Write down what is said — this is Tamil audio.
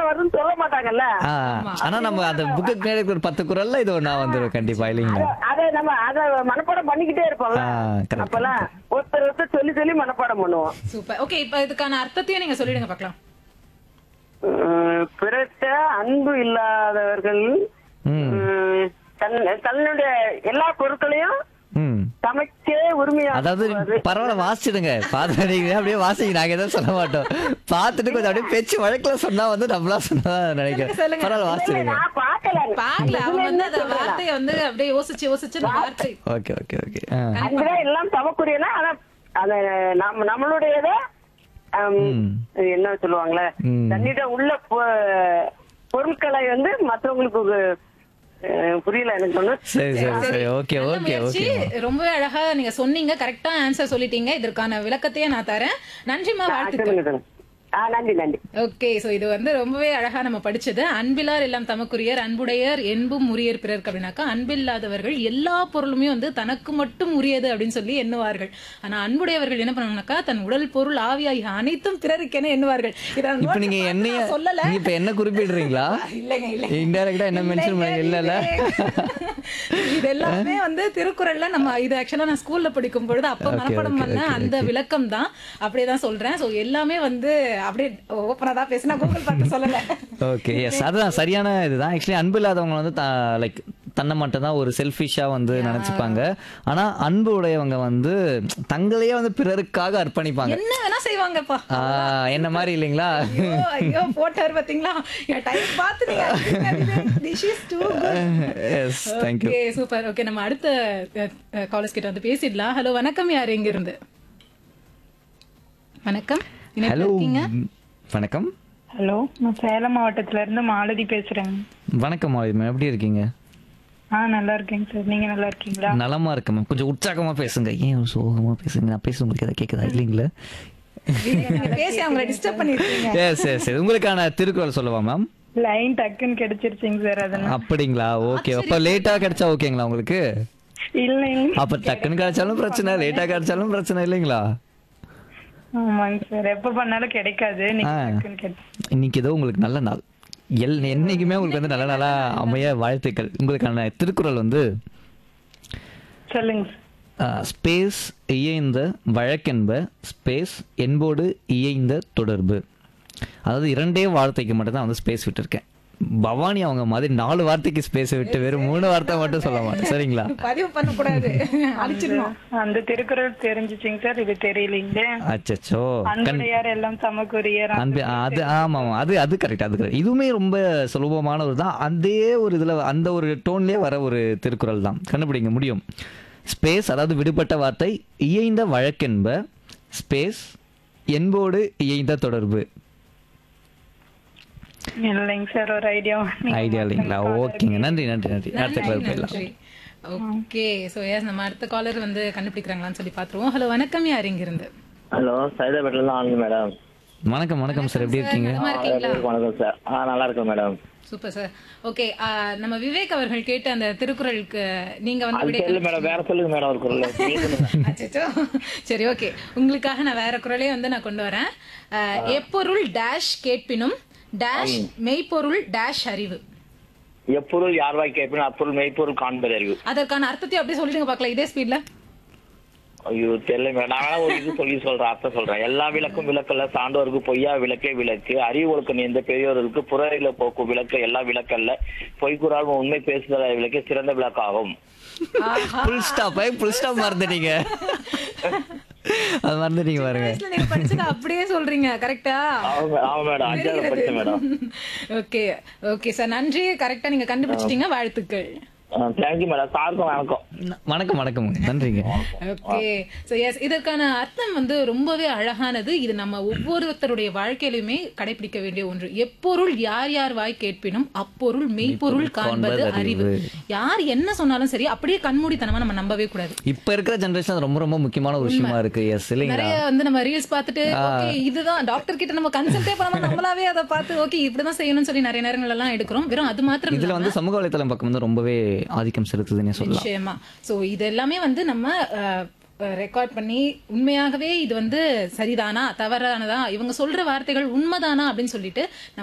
வரும்னு சொல்ல மாட்டாங்கல்ல ஆ, ஆனா நம்ம அந்த புக்கு மேல இருக்கிற ஒரு பத்து குரல்ல இது ஒண்ணா வந்துரும் கண்டிப்பா இல்லைங்களா அத- அத நம்ம அத மனப்பாடம் பண்ணிக்கிட்டே இருப்போம்ல ஆ, correct, அப்பெல்லாம் ஒருத்தர் ஒருத்தர் சொல்லி சொல்லி மனப்பாடம் பண்ணுவோம் சூப்பர் ஓகே இப்போ இதுக்கான அர்த்தத்தையும் நீங்க சொல்லிடுங்க பார்க்கலாம் உம், பிறர்ட்ட அன்பு இல்லாதவர்கள் ம். உம், தன் தன்னுடைய எல்லா பொருட்களையும் ம் சமைக்கே உரிமையா அதாவது பரவாயில்ல வாசிடுங்க பார்த்து நீங்க அப்படியே வாசிங்க நாங்க எதுவும் சொல்ல மாட்டோம் பார்த்துட்டு கொஞ்சம் அப்படியே பேச்சு வழக்குல சொன்னா வந்து நம்மளா சொன்னா நினைக்கிறேன் சொல்லுங்க. பரவாயில்ல வாசிடுங்க நான் பார்க்கல பாக்கல அவங்க வந்து அந்த வார்த்தையை வந்து அப்படியே யோசிச்சு யோசிச்சு அந்த வார்த்தை ஓகே ஓகே ஓகே அன்புதான் எல்லாம் சமக்குரியனா ஆனா அத நம்ம நம்மளுடையத ஆம், ம். என்ன சொல்லுவாங்களே ம். தன்னிடம் உள்ள பொ- பொருட்களை வந்து மற்றவங்களுக்கு அஹ், புரியல எனக்கு ஒண்ணு சரி சரி சரி ஓகே நல்ல ஓகே முயற்சி ஓகே ரொம்பவே அழகா நீங்க சொன்னீங்க கரெக்டா ஆன்சர் சொல்லிட்டீங்க இதற்கான விளக்கத்தையே நான் தரேன் நன்றிமா வாழ்த்துக்கள் சொல்லுங்க சொல்லுங்க ஆ நன்றி நன்றி ஓகே சோ இது வந்து ரொம்பவே அழகா நம்ம படிச்சது அன்பிலார் எல்லாம் தமக்குரியர் அன்புடையர் என்பும் உரியர் பிறர்க்கு அப்படின்னாக்கா அன்பில்லாதவர்கள் எல்லா பொருளுமே வந்து தனக்கு மட்டும் உரியது அப்படின்னு சொல்லி எண்ணுவார்கள் ஆனா அன்புடையவர்கள் என்ன பண்ணுவாங்கனாக்கா தன் உடல் பொருள் ஆவி ஆகிய அனைத்தும் பிறருக்கென எண்ணுவார்கள் இதை நான் இப்ப note நீங்க பார்த்து என்னைய நான் சொல்லல நீங்க இப்ப என்ன குறிப்பிடுறீங்களா இல்லைங்க இல்ல இன்டைரக்டா என்ன மென்ஷன் பண்ணி இல்ல இது எல்லாமே வந்து திருக்குறள்ல நம்ம இது ஆக்சுவலா நான் ஸ்கூல்ல படிக்கும் பொழுது அப்ப Okay, மனப்பாடம் okay, பண்ண okay, அந்த விளக்கம் தான் அப்படியே தான் சொல்றேன் சோ எல்லாமே வந்து அப்படியே ஓப்பனா தான் பேசினா கூகுள் பார்த்து சொல்லல ஓகே எஸ் அதுதான் சரியான இதுதான் ஆக்சுவலி அன்பு இல்லாதவங்க வந்து லைக் தன்னை மட்டும் தான் ஒரு செல்ஃபிஷா வந்து நினைச்சுப்பாங்க ஆனா அன்பு உடையவங்க வந்து தங்களையே வந்து பிறருக்காக அர்ப்பணிப்பாங்க என்ன வேணா செய்வாங்கப்பா ஆ, என்ன மாதிரி இல்லைங்களா ஐயோ ஐயோ போட்டார் பாத்தீங்களா என் டைம் பார்த்து நீங்க this is two S thank you okay super okay நம்ம அடுத்த காலேஜ் கிட்ட வந்து பேசிடலாம் ஹலோ வணக்கம் யார் எங்க இருந்து வணக்கம் இணைப்புல ஹலோ இருக்கீங்க வணக்கம் ஹலோ நான் சேலம் மாவட்டத்துல இருந்து மாலதி பேசுறேன் வணக்கம் மாலித் மேம் எப்படி இருக்கீங்க ஆ நல்லா இருக்கேங்க சார் நீங்க நல்லா இருக்கீங்களா நலமா இருக்கு மேம் கொஞ்சம் உற்சாகமா பேசுங்க ஏன் ஒரு சோகமா பேசுங்க நான் பேச உங்களுக்கு எதாவது கேட்குதா இல்லைங்களா நீங்க பேசி அவங்கள டிஸ்டர்ப் பண்ணிருக்கீங்க எஸ் எஸ் உங்களுக்கான திருக்குறள் சொல்லவா மேம் லைன் டக்குன்னு கிடைச்சிருச்சுங்க சார் அதனால அப்படிங்களா ஓகே அப்ப லேட்டா கிடைச்சா ஓகேங்களா உங்களுக்கு இல்லைங்க அப்ப டக்குன்னு கிடைச்சாலும் பிரச்சனை லேட்டா கிடைச்சாலும் பிரச்சனை இல்லைங்களா ஆமாங்க சார் எப்ப பண்ணாலும் கிடைக்காது நீங்க ஆ. டக்குன்னு கிடைச்சு இன்னைக்கு ஏதோ உங்களுக்கு நல்ல நாள் எல் என்னைக்குமே உங்களுக்கு வந்து நல்ல நாளா அமைய வாழ்த்துக்கள் உங்களுக்கான திருக்குறள் வந்து சொல்லுங்க சார் ஸ்பேஸ் இயைந்த வழக்கென்ப ஸ்பேஸ் என்போடு இயைந்த தொடர்பு அதாவது இரண்டே வார்த்தைக்கு மட்டும் தான் வந்து ஸ்பேஸ் விட்டுருக்கேன் பவானி அவங்க மாதிரி நாலு வார்த்தைக்கு ஸ்பேஸ் விட்டு வெறும் மூணு வார்த்தை மட்டும் சொல்ல மாட்டேன் சரிங்களா பதிவு பண்ண கூடாது அழிச்சிடணும் அந்த திருக்குறள் தெரிஞ்சுச்சுங்க சார் இது தெரியலீங்களே அச்சச்சோ கண் அன்புடையார் எல்லாம் சமக்குரியர் அன்பு அது ஆமா ஆமா அது அது கரெக்ட் அது கரெக்ட் இதுவுமே ரொம்ப சுலபமான ஒரு தான் அதே ஒரு இதுல அந்த ஒரு டோன்லயே வர ஒரு திருக்குறள் தான் கண்டுபிடிக்க முடியும் ஸ்பேஸ் அதாவது விடுபட்ட வார்த்தை இயைந்த வழக்கென்ப ஸ்பேஸ் என்போடு இயைந்த தொடர்பு இல்லைங்க சார் ஒரு ஐடியா ஐடியா இல்லைங்களா ஓகேங்க நன்றி நன்றி நன்றி அடுத்த கலர் போயிடலாம் ஓகே சோ எஸ் நம்ம அடுத்த காலர் வந்து கண்டுபிடிக்கிறாங்களான்னு சொல்லி பாத்துருவோம் ஹலோ வணக்கம் யார் இங்க இருந்து ஹலோ சைதாபேட்டில இருந்து ஆனந்த் மேடம் வணக்கம் வணக்கம் சார் எப்படி இருக்கீங்க நலமா இருக்கீங்களா வணக்கம் சார் ஆ நல்லா இருக்கேன் மேடம் சூப்பர் சார் ஓகே நம்ம விவேக் அவர்கள் கேட்ட அந்த திருக்குறளுக்கு நீங்க வந்து அது விடை தெரியல மேடம் வேற சொல்லுங்க மேடம் ஒரு குரல் நீங்க சொல்லுங்க. அச்சச்சோ. சரி ஓகே உங்களுக்காக நான் வேற குரலே வந்து நான் கொண்டு வரேன் அஹ், எப்பொருள் டேஷ் கேட்பினும் டேஷ் மெய்ப்பொருள் டேஷ் அறிவு எப்பொருள் யார்வாய் கேட்பினும் அப்பொருள் மெய்ப்பொருள் காண்பது அறிவு அதற்கான அர்த்தத்தையும் அப்படியே சொல்லிடுங்க பார்க்கலாம் இதே ஸ்பீட்ல ஐயோ தெரியல மேடம் நான் வேணா ஒரு இது சொல்லி சொல்றேன் அர்த்தம் சொல்றேன் எல்லா விளக்கும் விளக்கல்ல சான்றோருக்கு பொய்யா விளக்கே விளக்கு அறிவு ஒழுக்கம் எந்த பெரியோருக்கு புறயில போக்கும் விளக்கு எல்லா விளக்கல்ல பொய்க்குறால் உண்மை பேசுதல் விளக்கே சிறந்த விளக்காகும் ஃபுல் ஸ்டாப் ஃபுல் ஸ்டாப் மறந்துட்டீங்க அது மறந்துட்டீங்க பாருங்க வயசுல நீங்க படிச்சது அப்படியே சொல்றீங்க கரெக்டா ஆமா ஆமா மேடம் அஞ்சாவது படிச்சேன் மேடம் ஓகே ஓகே சார் நன்றி கரெக்டா நீங்க கண்டுபிடிச்சிட்டீங்க வாழ்த்துக்கள் தேங்க்யூ மேடம் சாருக்கும் வணக்கம் வணக்கம் வணக்கம் நன்றிங்க ஓகே சோ எஸ் இதற்கான அர்த்தம் வந்து ரொம்பவே அழகானது இது நம்ம ஒவ்வொருத்தருடைய வாழ்க்கையிலுமே கடைபிடிக்க வேண்டிய ஒன்று எப்பொருள் யார் யார் வாய் கேட்பினும் அப்பொருள் மெய்ப்பொருள் காண்பது அறிவு யார் என்ன சொன்னாலும் சரி அப்படியே கண்மூடித்தனமா நம்ம நம்பவே கூடாது இப்ப இருக்கிற ஜெனரேஷன் ரொம்ப ரொம்ப முக்கியமான ஒரு விஷயமா இருக்கு எஸ் இல்லைங்களா நிறைய வந்து நம்ம ரீல்ஸ் பார்த்துட்டு ஓகே இதுதான் டாக்டர் கிட்ட நம்ம கன்சல்ட்டே பண்ணாம நம்மளாவே அதை பார்த்து ஓகே இப்படிதான் செய்யணும்னு சொல்லி நிறைய நேரங்கள் எல்லாம் எடுக்கிறோம் வெறும் அது மாத்திரம் இதுல வந்து சமூக வலைத்தளம் பக்கம் வந்து ரொம்பவே ஆதிக்கம் செலுத்துதுன்னே சொல்லலாம் நிச்சயமா சோ இது எல்லாமே வந்து நம்ம ரெக்கார்ட் பண்ணி உண்மையாகவே இது வந்து சரிதானா தவறானதா இவங்க சொல்ற வார்த்தைகள் உண்மைதானா அப்படின்னு சொல்லிட்டு நம்ம